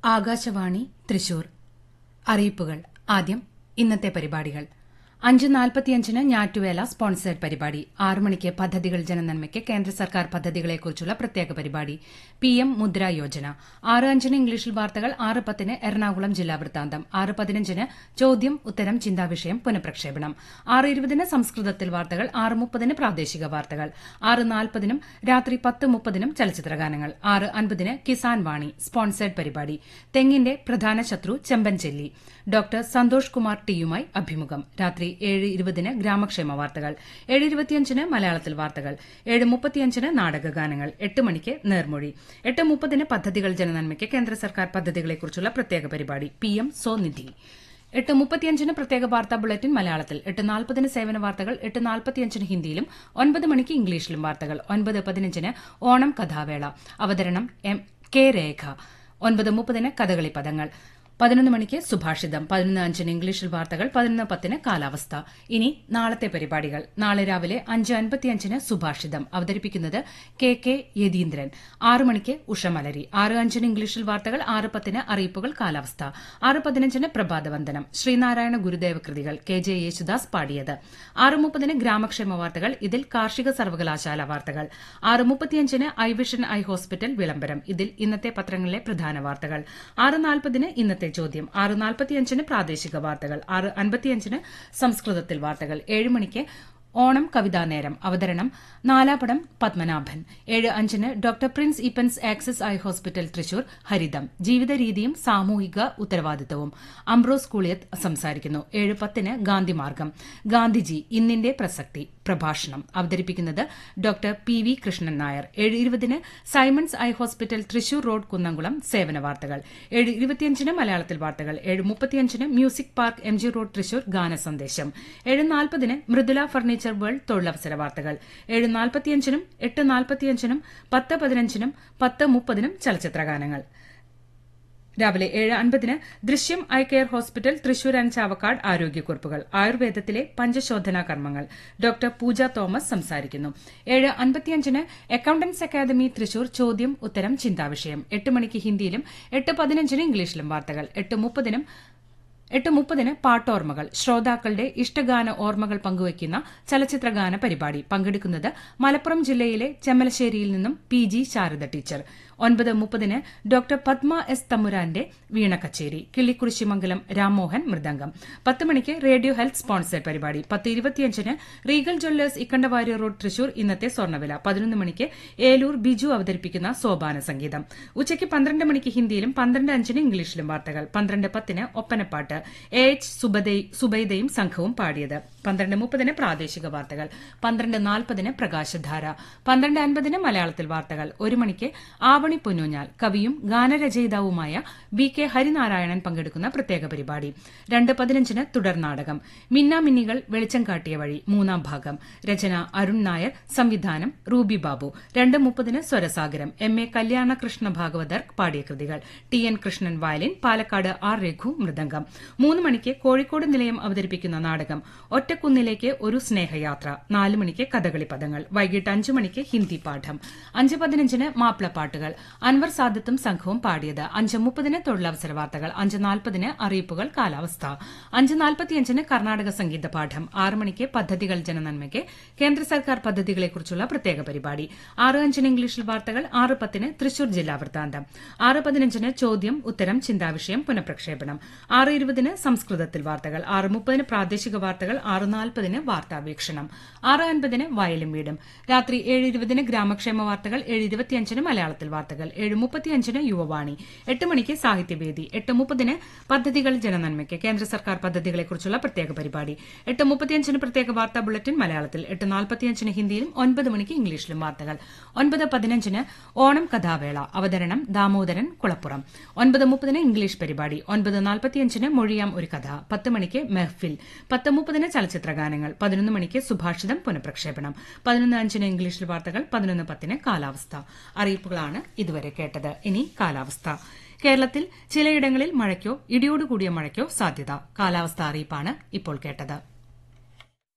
ആകാശവാണി തൃശൂർ അറിയിപ്പുകൾ ആദ്യം ഇന്നത്തെ പരിപാടികൾ അഞ്ച് നാൽപ്പത്തിയഞ്ചിന് ഞാറ്റുവേല സ്പോൺസേഡ് പരിപാടി ആറ് മണിക്ക് പദ്ധതികൾ ജനനന്മയ്ക്ക് കേന്ദ്ര സർക്കാർ പദ്ധതികളെക്കുറിച്ചുള്ള പ്രത്യേക പരിപാടി പി എം മുദ്ര യോജന ആറ് അഞ്ചിന് ഇംഗ്ലീഷിൽ വാർത്തകൾ ആറ് പത്തിന് എറണാകുളം ജില്ലാ വൃത്താന്തം ആറ് പതിനഞ്ചിന് ചോദ്യം ഉത്തരം ചിന്താവിഷയം പുനഃപ്രക്ഷേപണം ആറ് ഇരുപതിന് സംസ്കൃതത്തിൽ വാർത്തകൾ ആറ് മുപ്പതിന് പ്രാദേശിക വാർത്തകൾ ആറ് നാൽപ്പതിനും രാത്രി പത്ത് മുപ്പതിനും ചലച്ചിത്രഗാനങ്ങൾ ആറ് അൻപതിന് കിസാൻ വാണി സ്പോൺസേഡ് പരിപാടി തെങ്ങിന്റെ പ്രധാന ശത്രു ചെമ്പൻ ചെല്ലി ഡോക്ടർ സന്തോഷ് കുമാർ ടിയുമായി അഭിമുഖം രാത്രി ഏഴ് ഇരുപതിന് ഗ്രാമക്ഷേമ വാർത്തകൾ ഏഴ് ഇരുപത്തിയഞ്ചിന് മലയാളത്തിൽ വാർത്തകൾ ഏഴ് മുപ്പത്തിയഞ്ചിന് നാടകഗാനങ്ങൾ എട്ട് മണിക്ക് നേർമൊഴി എട്ട് മുപ്പതിന് പദ്ധതികൾ ജനനന്മയ്ക്ക് കേന്ദ്ര സർക്കാർ പദ്ധതികളെക്കുറിച്ചുള്ള പ്രത്യേക പരിപാടി പി എം സ്വനിധി എട്ട് മുപ്പത്തിയഞ്ചിന് പ്രത്യേക വാർത്താ ബുള്ളറ്റിൻ മലയാളത്തിൽ എട്ട് നാൽപ്പതിന് സേവന വാർത്തകൾ എട്ട് നാൽപ്പത്തിയഞ്ചിന് ഹിന്ദിയിലും ഒൻപത് മണിക്ക് ഇംഗ്ലീഷിലും വാർത്തകൾ ഒൻപത് പതിനഞ്ചിന് ഓണം കഥാവേള അവതരണം എം കെ രേഖ ഒൻപത് മുപ്പതിന് കഥകളി പദങ്ങൾ പതിനൊന്ന് മണിക്ക് സുഭാഷിതം പതിനൊന്ന് അഞ്ചിന് ഇംഗ്ലീഷിൽ വാർത്തകൾ പതിനൊന്ന് പത്തിന് കാലാവസ്ഥ ഇനി നാളത്തെ പരിപാടികൾ നാളെ രാവിലെ അഞ്ച് അൻപത്തിയഞ്ചിന് സുഭാഷിതം അവതരിപ്പിക്കുന്നത് കെ കെ യതീന്ദ്രൻ ആറ് മണിക്ക് ഉഷമലരി ആറ് അഞ്ചിന് ഇംഗ്ലീഷിൽ വാർത്തകൾ ആറ് പത്തിന് അറിയിപ്പുകൾ കാലാവസ്ഥ ആറ് പതിനഞ്ചിന് പ്രഭാതവന്ദനം ശ്രീനാരായണ ഗുരുദേവ കൃതികൾ കെ ജെ യേശുദാസ് പാടിയത് ആറ് മുപ്പതിന് ഗ്രാമക്ഷേമ വാർത്തകൾ ഇതിൽ കാർഷിക സർവകലാശാല വാർത്തകൾ ആറ് മുപ്പത്തിയഞ്ചിന് ഐ വിഷൻ ഐ ഹോസ്പിറ്റൽ വിളംബരം ഇതിൽ ഇന്നത്തെ പത്രങ്ങളിലെ പ്രധാന വാർത്തകൾ ആറ് നാൽപ്പതിന് ഇന്നത്തെ ചോദ്യം ആറ് നാൽപ്പത്തിയഞ്ചിന് പ്രാദേശിക വാർത്തകൾ ആറ് അൻപത്തിയഞ്ചിന് സംസ്കൃതത്തിൽ വാർത്തകൾ ഏഴ് മണിക്ക് ഓണം കവിതാ നേരം അവതരണം നാലാപടം പത്മനാഭൻ ഏഴ് അഞ്ചിന് ഡോക്ടർ പ്രിൻസ് ഇപ്പൻസ് ആക്സിസ് ഐ ഹോസ്പിറ്റൽ തൃശൂർ ഹരിതം ജീവിതരീതിയും സാമൂഹിക ഉത്തരവാദിത്തവും അംബ്രോസ് കൂളിയത്ത് സംസാരിക്കുന്നു ഏഴ് പത്തിന് ഗാന്ധിമാർഗം ഗാന്ധിജി ഇന്നിന്റെ പ്രസക്തി പ്രഭാഷണം അവതരിപ്പിക്കുന്നത് doctor P V Krishnan Nair ഏഴ് ഇരുപതിന് Simons eye hospital Thrissur road Kunnamkulam സേവന വാർത്തകൾ ഏഴ് ഇരുപത്തിയഞ്ചിന് മലയാളത്തിൽ വാർത്തകൾ ഏഴ് മുപ്പത്തിയഞ്ചിന് music park M G road Thrissur ഗാന സന്ദേശം ഏഴ് നാൽപ്പതിന് മൃദുല ഫർണിച്ചർ വേൾഡ് തൊഴിലവസര വാർത്തകൾ ഏഴ് നാൽപ്പത്തിയഞ്ചിനും എട്ട് നാൽപ്പത്തിയഞ്ചിനും പത്ത് പതിനഞ്ചിനും പത്ത് മുപ്പതിനും ചലച്ചിത്രഗാനങ്ങൾ രാവിലെ ഏഴ് അൻപതിന് Drishyam eye care hospital Thrissur and Chavakkad ആരോഗ്യക്കുറിപ്പുകൾ ആയുർവേദത്തിലെ പഞ്ചശോധനാ കർമ്മങ്ങൾ ഡോക്ടർ പൂജ തോമസ് സംസാരിക്കുന്നു ഏഴ് അൻപത്തിയഞ്ചിന് അക്കൌണ്ടൻസ് അക്കാദമി തൃശൂർ ചോദ്യം ഉത്തരം ചിന്താവിഷയം എട്ട് മണിക്ക് ഹിന്ദിയിലും എട്ട് പതിനഞ്ചിന് ഇംഗ്ലീഷിലും വാർത്തകൾ എട്ട് മുപ്പതിനും എട്ട് മുപ്പതിന് പാട്ടോർമ്മകൾ ശ്രോതാക്കളുടെ ഇഷ്ടഗാന ഓർമ്മകൾ പങ്കുവയ്ക്കുന്ന ചലച്ചിത്രഗാന പരിപാടി പങ്കെടുക്കുന്നത് മലപ്പുറം ജില്ലയിലെ ചെമ്മലശ്ശേരിയിൽ നിന്നും പി ജി ശാരദ ടീച്ചർ ഒൻപത് മുപ്പതിന് ഡോക്ടർ പത്മ എസ് തമുരാന്റെ വീണ കച്ചേരി കിള്ളിക്കുറിശിമംഗലം രാംമോഹൻ മൃദംഗം പത്ത് മണിക്ക് റേഡിയോ ഹെൽത്ത് സ്പോൺസേഡ് പരിപാടി പത്ത് ഇരുപത്തിയഞ്ചിന് Regal jewellers Ikkandavari road Thrissur ഇന്നത്തെ സ്വർണ്ണവില പതിനൊന്ന് മണിക്ക് ഏലൂർ ബിജു അവതരിപ്പിക്കുന്ന സോപാന സംഗീതം ഉച്ചയ്ക്ക് പന്ത്രണ്ട് മണിക്ക് ഹിന്ദിയിലും പന്ത്രണ്ട് അഞ്ചിന് ഇംഗ്ലീഷിലും വാർത്തകൾ പന്ത്രണ്ട് പത്തിന് ഒപ്പനപ്പാട്ട് എ എച്ച് സുബൈദയും സംഘവും പാടിയത് പന്ത്രണ്ട് മുപ്പതിന് പ്രാദേശിക വാർത്തകൾ പന്ത്രണ്ട് നാൽപ്പതിന് പ്രകാശധാര പന്ത്രണ്ട് അൻപതിന് മലയാളത്തിൽ വാർത്തകൾ ഒരു മണിക്ക് ആവണി പൊന്നൂഞ്ഞാൽ കവിയും ഗാനരചയിതാവുമായ വി കെ ഹരിനാരായണൻ പങ്കെടുക്കുന്ന പ്രത്യേക പരിപാടി രണ്ട് പതിനഞ്ചിന് തുടർ നാടകം മിന്നാമിന്നികൾ വെളിച്ചം കാട്ടിയ വഴി മൂന്നാം ഭാഗം രചന അരുൺ നായർ സംവിധാനം റൂബി ബാബു രണ്ട് മുപ്പതിന് സ്വരസാഗരം എം എ കല്യാണകൃഷ്ണ ഭാഗവതർ പാടിയ കൃതികൾ T N Krishnan violin Palakkad R Raghu മൃദംഗം മൂന്ന് മണിക്ക് കോഴിക്കോട് നിലയം അവതരിപ്പിക്കുന്ന നാടകം ഒറ്റക്കുന്നിലേക്ക് ഒരു സ്നേഹയാത്ര നാല് മണിക്ക് കഥകളി പദങ്ങൾ വൈകിട്ട് അഞ്ചു മണിക്ക് ഹിന്ദി പാഠം അഞ്ച് പതിനഞ്ചിന് മാപ്പിളപ്പാട്ടുകൾ അൻവർ സാദത്തും സംഘവും പാടിയത് അഞ്ച് മുപ്പതിന് തൊഴിലവസര വാർത്തകൾ അഞ്ച് നാൽപ്പതിന് അറിയിപ്പുകൾ കാലാവസ്ഥ അഞ്ച് നാൽപ്പത്തിയഞ്ചിന് കർണാടക സംഗീത പാഠം ആറ് മണിക്ക് പദ്ധതികൾ ജനനന്മയ്ക്ക് കേന്ദ്ര സർക്കാർ പദ്ധതികളെക്കുറിച്ചുള്ള പ്രത്യേക പരിപാടി ആറ് അഞ്ചിന് ഇംഗ്ലീഷിൽ വാർത്തകൾ ആറ് പത്തിന് തൃശൂർ ജില്ലാ വൃത്താന്തം ആറ് പതിനഞ്ചിന് ചോദ്യം ഉത്തരം ചിന്താവിഷയം പുനഃപ്രക്ഷേപണം ആറ് ഇരുപതിന് സംസ്കൃതത്തിൽ വാർത്തകൾ ആറ് മുപ്പതിന് പ്രാദേശിക വാർത്തകൾ ആറ് നാൽപ്പതിന് വാർത്താവീക്ഷണം ആറ് അൻപതിന് വയലും വീടും രാത്രി ഏഴ് ഇരുപതിന് ഗ്രാമക്ഷേമ വാർത്തകൾ ഏഴ് ഇരുപത്തിയഞ്ചിന് മലയാളത്തിൽ വാർത്തകൾ ഏഴ് മുപ്പത്തിയഞ്ചിന് യുവവാണി എട്ട് മണിക്ക് സാഹിത്യവേദി എട്ട് മുപ്പതിന് പദ്ധതികൾ ജനനന്മയ്ക്ക് കേന്ദ്ര സർക്കാർ പദ്ധതികളെക്കുറിച്ചുള്ള പ്രത്യേക പരിപാടി എട്ട് മുപ്പത്തിയഞ്ചിന് പ്രത്യേക വാർത്താ ബുള്ളറ്റിൻ മലയാളത്തിൽ എട്ട് നാൽപ്പത്തിയഞ്ചിന് ഹിന്ദിയിലും ഒൻപത് മണിക്ക് ഇംഗ്ലീഷിലും വാർത്തകൾ ഒൻപത് പതിനഞ്ചിന് ഓണം കഥാവേള അവതരണം ദാമോദരൻ കുളപ്പുറം ഒൻപത് മുപ്പതിന് ഇംഗ്ലീഷ് പരിപാടി ഒൻപത് നാൽപ്പത്തിയഞ്ചിന് മൊഴിയാം ഒരു കഥ പത്ത് മണിക്ക് മെഹ്ഫിൽ പത്ത് മുപ്പതിന് ചലച്ചിത്രഗാനങ്ങൾ പതിനൊന്ന് മണിക്ക് സുഭാഷിതം പുനഃപ്രക്ഷേപണം പതിനൊന്ന് അഞ്ചിന് ഇംഗ്ലീഷിൽ വാർത്തകൾ പതിനൊന്ന് പത്തിന് കാലാവസ്ഥ അറിയിപ്പുകളാണ് ഇതുവരെ കേട്ടത് ഇനി കാലാവസ്ഥ കേരളത്തിൽ ചിലയിടങ്ങളിൽ മഴയ്ക്കോ ഇടിയോടുകൂടിയ മഴയ്ക്കോ സാധ്യത കാലാവസ്ഥാ അറിയിപ്പാണ് ഇപ്പോൾ കേട്ടത്